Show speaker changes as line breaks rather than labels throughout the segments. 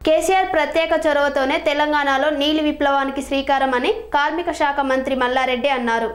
కేసీఆర్ ప్రత్యేక చొరవతోనే తెలంగాణలో నీలి విప్లవానికి శ్రీకారం అని కార్మిక శాఖ మంత్రి మల్లారెడ్డి అన్నారు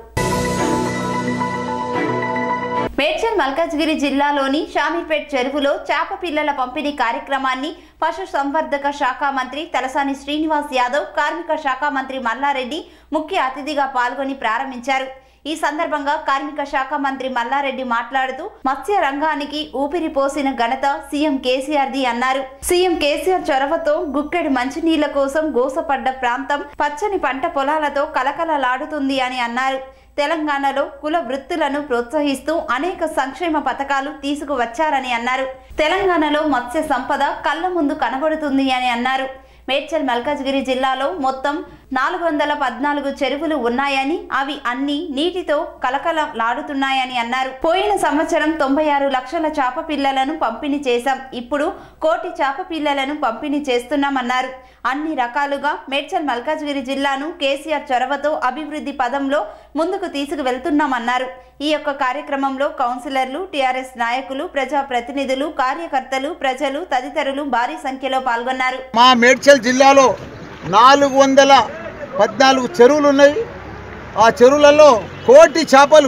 మేడ్చల్ మల్కాజ్గిరి జిల్లాలోని షామీర్పేట్ చెరువులో చేప పిల్లల పంపిణీ కార్యక్రమాన్ని పశు సంవర్ధక శాఖ మంత్రి తలసాని శ్రీనివాస్ యాదవ్ కార్మిక శాఖ మంత్రి మల్లారెడ్డి ముఖ్య అతిథిగా పాల్గొని ప్రారంభించారు ఈ సందర్భంగా కార్మిక శాఖ మంత్రి మల్లారెడ్డి మాట్లాడుతూ మత్స్య రంగానికి ఊపిరి పోసిన ఘనత సీఎం కేసీఆర్ది అన్నారు సీఎం కేసీఆర్ చొరవతో గుక్కెడు మంచినీళ్ల కోసం గోసపడ్డ ప్రాంతం పచ్చని పంట పొలాలతో కలకలలాడుతుంది అని అన్నారు తెలంగాణలో కుల వృత్తులను ప్రోత్సహిస్తూ అనేక సంక్షేమ పథకాలు తీసుకువచ్చారని అన్నారు తెలంగాణలో మత్స్య సంపద కళ్ళ ముందు కనబడుతుంది అని అన్నారు మేడ్చల్ మల్కాజ్గిరి జిల్లాలో మొత్తం నాలుగు వందల పద్నాలుగు చెరువులు ఉన్నాయని అవి అన్ని నీటితో కలకలలాడుతున్నాయని అన్నారు పోయిన సంవత్సరం తొంభై ఆరు లక్షల చేప పిల్లలను పంపిణీ చేశాం ఇప్పుడు కోటి చేప పిల్లలను పంపిణీ చేస్తున్నామన్నారు అన్ని రకాలుగా మేడ్చల్ మల్కాజ్గిరి జిల్లాను కేసీఆర్ చొరవతో అభివృద్ధి పదంలో ముందుకు తీసుకువెళ్తున్నామన్నారు ఈ యొక్క కార్యక్రమంలో కౌన్సిలర్లు టీఆర్ఎస్ నాయకులు ప్రజా ప్రతినిధులు కార్యకర్తలు ప్రజలు తదితరులు భారీ సంఖ్యలో పాల్గొన్నారు
మా మేడ్చల్ జిల్లాలో నాలుగు వందల పద్నాలుగు చెరువులు ఉన్నాయి ఆ చెరువులలో కోటి చేపలు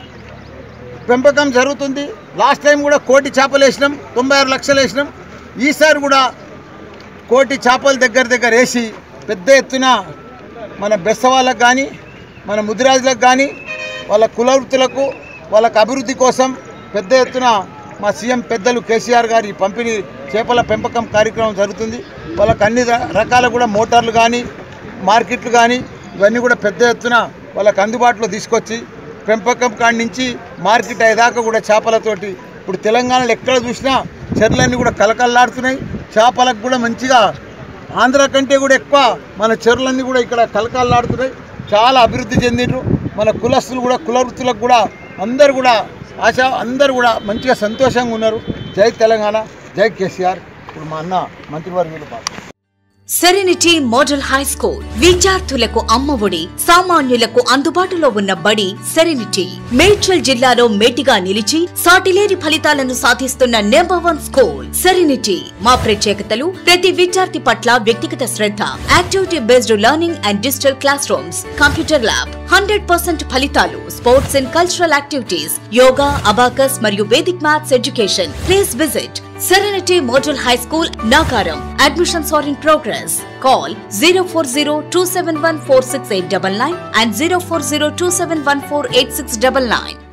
పెంపకం జరుగుతుంది లాస్ట్ టైం కూడా కోటి చేపలు వేసినాం తొంభై ఆరు లక్షలు వేసినాం ఈసారి కూడా కోటి చేపలు దగ్గర దగ్గర వేసి పెద్ద ఎత్తున మన బెస్స వాళ్ళకు కానీ మన ముదిరాజులకు కానీ వాళ్ళ కులవృత్తులకు వాళ్ళకు అభివృద్ధి కోసం పెద్ద ఎత్తున మా సీఎం పెద్దలు కేసీఆర్ గారి పంపిణీ చేపల పెంపకం కార్యక్రమం జరుగుతుంది వాళ్ళకి అన్ని ర- రకాల కూడా మోటార్లు కానీ మార్కెట్లు కానీ ఇవన్నీ కూడా పెద్ద ఎత్తున వాళ్ళకి అందుబాటులో తీసుకొచ్చి పెంపకం కాడి నుంచి మార్కెట్ అయ్యేదాకా కూడా చేపలతోటి ఇప్పుడు తెలంగాణలో ఎక్కడ చూసినా చెర్లన్నీ కూడా కలకల్లాడుతున్నాయి చేపలకు కూడా మంచిగా ఆంధ్ర కంటే కూడా ఎక్కువ మన చెరువులన్నీ కూడా ఇక్కడ కలకల్లాడుతున్నాయి చాలా అభివృద్ధి చెందిండ్రు మన కులస్తులు కూడా కుల వృత్తులకు కూడా అందరు కూడా ఆశ అందరు కూడా మంచిగా సంతోషంగా ఉన్నారు జై తెలంగాణ జై కేసీఆర్ ఇప్పుడు మా అన్న మంత్రివర్యులు పాల్గొన్నారు.
సెరెనిటీ మోడల్ హై స్కూల్ విద్యార్థులకు అమ్మఒడి సామాన్యులకు అందుబాటులో ఉన్న బడి సెరెనిటీ మేడ్చల్ జిల్లాలో మేటిగా నిలిచి సాటిలేని ఫలితాలను సాధిస్తున్న నెంబర్ వన్ స్కూల్ సెరెనిటీ మా ప్రత్యేకతలు ప్రతి విద్యార్థి పట్ల వ్యక్తిగత శ్రద్ధ activity based learning and digital classrooms computer lab hundred percent ఫలితాలు sports and cultural activities yoga abacus మరియు Vedic maths education please visit Serenity Model High School, Nagaram. Admissions are in progress. Call 040 and 040